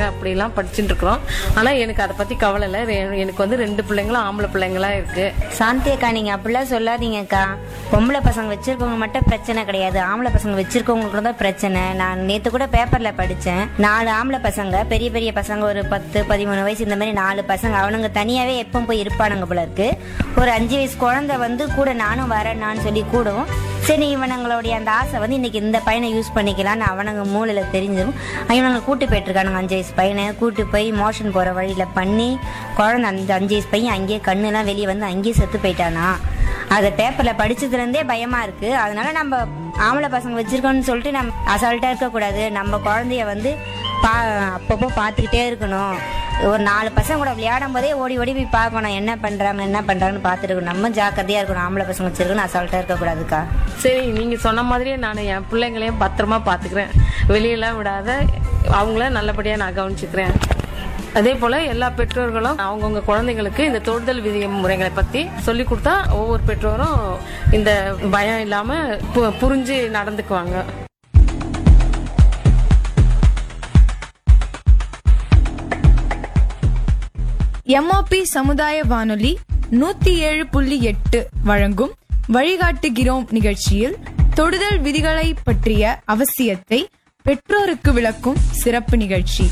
படிக்கிறாங்க அப்படிலாம் படிச்சுட்டு இருக்கிறோம் ஆனா எனக்கு அதை பத்தி கவலை இல்லை ரெ- எனக்கு வந்து ரெண்டு பிள்ளைங்களும் ஆம்பளை பிள்ளைங்களா இருக்கு சாந்தி அக்கா நீங்க அப்படிலாம் சொல்லாதீங்கக்கா பொம்பளை பசங்க வச்சிருக்கவங்க மட்டும் பிரச்சனை கிடையாது ஆம்பளை பசங்க வச்சிருக்கவங்களுக்கு தான் பிரச்சனை நான் நேத்து கூட பேப்பர்ல படிச்சேன் நாலு ஆம்பளை பசங்க பெரிய பெரிய பசங்க ஒரு பத்து பதிமூணு வயசு இந்த மாதிரி நாலு பசங்க அவனுங்க தனியாவே எப்பவும் போய் இருப்பானுங்க போல இருக்கு ஒரு அஞ்சு வயசு குழந்தை வந்து கூட நானும் வரேன்னான்னு சொல்லி கூடும் சரி இவனுங்களுடைய அந்த ஆசை வந்து இன்னைக்கு இந்த பையனை யூஸ் பண்ணிக்கலாம்னு அவனுங்க மூளையில தெரிஞ்சிடும் இவனுங்க கூட்டு போயிட்டுருக்கானுங்க அஞ்சு வயசு பையனை கூட்டு போய் மோஷன் போற வழியில பண்ணி குழந்தை அந்த அஞ்சு வயசு பையன் அங்கேயே கண்ணுலாம் வெளியே வந்து அங்கேயே செத்து போயிட்டானா அதை பேப்பர்ல படிச்சதுல இருந்தே பயமா இருக்கு அதனால நம்ம ஆம்பளை பசங்க வச்சிருக்கோம்னு சொல்லிட்டு நம்ம அசால்ட்டா இருக்கக்கூடாது நம்ம குழந்தைய வந்து பா அப்பப்போ பார்த்துக்கிட்டே இருக்கணும் ஒரு நாலு பசங்க கூட விளையாடும் போதே ஓடி ஓடி போய் பார்க்கணும் என்ன பண்றாங்க என்ன பண்றாங்கன்னு பார்த்துட்டு இருக்கணும் நம்ம ஜாக்கிரதையா இருக்கணும் ஆம்பளை பசங்க வச்சிருக்கணும் அசால்ட்டா இருக்கக்கூடாதுக்கா சரி நீங்க சொன்ன மாதிரியே நான் என் பிள்ளைங்களையும் பத்திரமா பாத்துக்கிறேன் வெளியெல்லாம் விடாத அவங்கள நல்லபடியா நான் கவனிச்சுக்கிறேன் அதே போல எல்லா பெற்றோர்களும் அவங்கவுங்க குழந்தைங்களுக்கு இந்த தொடுதல் விதி முறைகளை பத்தி சொல்லி கொடுத்தா ஒவ்வொரு பெற்றோரும் இந்த பயம் இல்லாம பு- புரிஞ்சு நடந்துக்குவாங்க எம்ஓபி சமுதாய வானொலி நூத்தி ஏழு புள்ளி எட்டு வழங்கும் வழிகாட்டுகிறோம் நிகழ்ச்சியில் தொடுதல் விதிகளை பற்றிய அவசியத்தை பெற்றோருக்கு விளக்கும் சிறப்பு நிகழ்ச்சி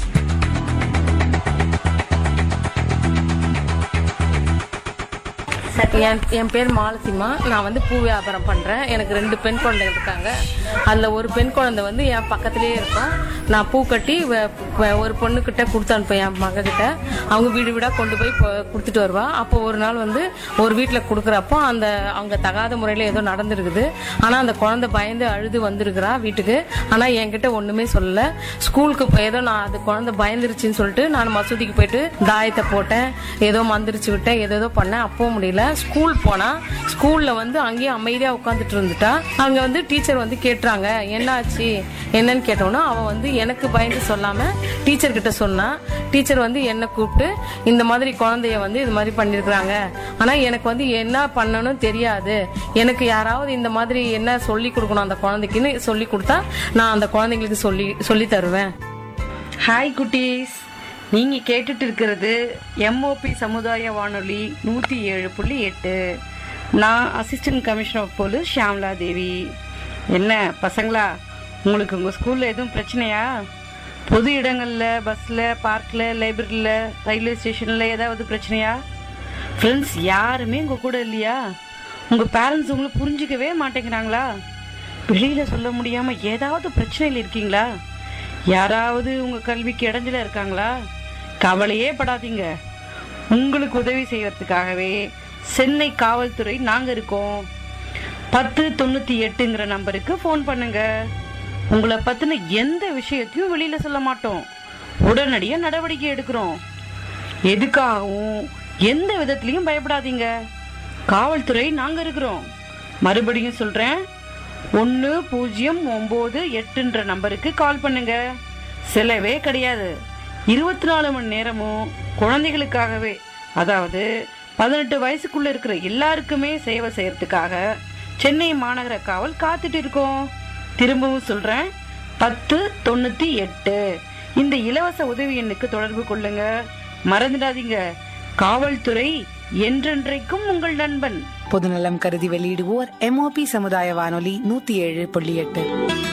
என் என் பேர் மாலசிமா நான் வந்து பூ வியாபாரம் பண்றேன் எனக்கு ரெண்டு பெண் குழந்தைகள் இருக்காங்க அதுல ஒரு பெண் குழந்தை வந்து என் பக்கத்திலேயே இருக்கும் நான் பூ கட்டி வ- வ- ஒரு பொண்ணுகிட்ட கொடுத்து அனுப்பேன் என் மக கிட்ட அவங்க வீடு வீடா கொண்டு போய் பொ- கொடுத்துட்டு வருவா அப்போ ஒரு நாள் வந்து ஒரு வீட்டில் கொடுக்குறப்போ அந்த அவங்க தகாத முறையில் ஏதோ நடந்திருக்குது ஆனா அந்த குழந்தை பயந்து அழுது வந்திருக்கிறா வீட்டுக்கு ஆனா என்கிட்ட ஒண்ணுமே சொல்லல ஸ்கூலுக்கு போ- ஏதோ நான் அது குழந்தை பயந்துருச்சுன்னு சொல்லிட்டு நான் மசூதிக்கு போயிட்டு தாயத்தை போட்டேன் ஏதோ மந்திரிச்சு விட்டேன் ஏதோ ஏதோ பண்ணேன் அப்பவும் முடியல ஸ்கூல் போனா ஸ்கூல்ல வந்து அங்கேயே அமைதியா உட்காந்துட்டு இருந்துட்டா அங்க வந்து டீச்சர் வந்து கேட்டுறாங்க என்னாச்சு என்னன்னு கேட்டோன்னா அவ வந்து எனக்கு பயந்து சொல்லாம டீச்சர் கிட்ட சொன்னா டீச்சர் வந்து என்ன கூப்பிட்டு இந்த மாதிரி குழந்தைய வந்து இது மாதிரி பண்ணிருக்கிறாங்க ஆனா எனக்கு வந்து என்ன பண்ணணும் தெரியாது எனக்கு யாராவது இந்த மாதிரி என்ன சொல்லி கொடுக்கணும் அந்த குழந்தைக்குன்னு சொல்லி கொடுத்தா நான் அந்த குழந்தைங்களுக்கு சொல்லி சொல்லி தருவேன் ஹாய் குட்டீஸ் நீங்க கேட்டுட்டு இருக்கிறது எம்ஓபி சமுதாய வானொலி நூத்தி ஏழு புள்ளி எட்டு நான் assistant commissioner of police Shyamala Devi என்ன பசங்களா உங்களுக்கு உங்க ஸ்கூல்ல எதுவும் பிரச்சனையா பொது இடங்கள்ல பஸ்ல பார்க்ல லைப்ரரியில ரயில்வே ஸ்டேஷன்ல ஏதாவது பிரச்சனையா ஃப்ரெண்ட்ஸ் யாருமே உங்க கூட இல்லையா உங்க பேரண்ட்ஸ் உங்களை புரிஞ்சுக்கவே மாட்டேங்கிறாங்களா வெளியில சொல்ல முடியாம ஏதாவது பிரச்சனையில் இருக்கீங்களா யாராவது உங்க கல்விக்கு இடைஞ்சல இருக்காங்களா கவலையே படாதீங்க உங்களுக்கு உதவி செய்யறதுக்காகவே சென்னை காவல்துறை நாங்க இருக்கோம் பத்து தொண்ணூத்தி எட்டுங்கிற நம்பருக்கு ஃபோன் பண்ணுங்க உங்களை பத்தின எந்த விஷயத்தையும் வெளியில சொல்ல மாட்டோம் உடனடியா நடவடிக்கை எடுக்கிறோம் எதுக்காகவும் எந்த விதத்திலையும் பயப்படாதீங்க காவல்துறை நாங்க இருக்கிறோம் மறுபடியும் சொல்றேன் ஒன்று பூஜ்ஜியம் ஒம்பது எட்டுன்ற நம்பருக்கு கால் பண்ணுங்க செலவே கிடையாது இருபத்தி நாலு மணி நேரமும் குழந்தைகளுக்காகவே அதாவது பதினெட்டு வயசுக்குள்ள இருக்கிற எல்லாருக்குமே சேவை செய்யறதுக்காக சென்னை மாநகர காவல் காத்துட்டு இருக்கோம் திரும்பவும் சொல்றேன் பத்து தொண்ணூத்தி எட்டு இந்த இலவச உதவி எண்ணுக்கு தொடர்பு கொள்ளுங்க மறந்துடாதீங்க காவல்துறை என்றென்றைக்கும் உங்கள் நண்பன் பொதுநலம் கருதி வெளியிடுவோர் எம்ஓபி சமுதாய வானொலி நூத்தி ஏழு புள்ளி எட்டு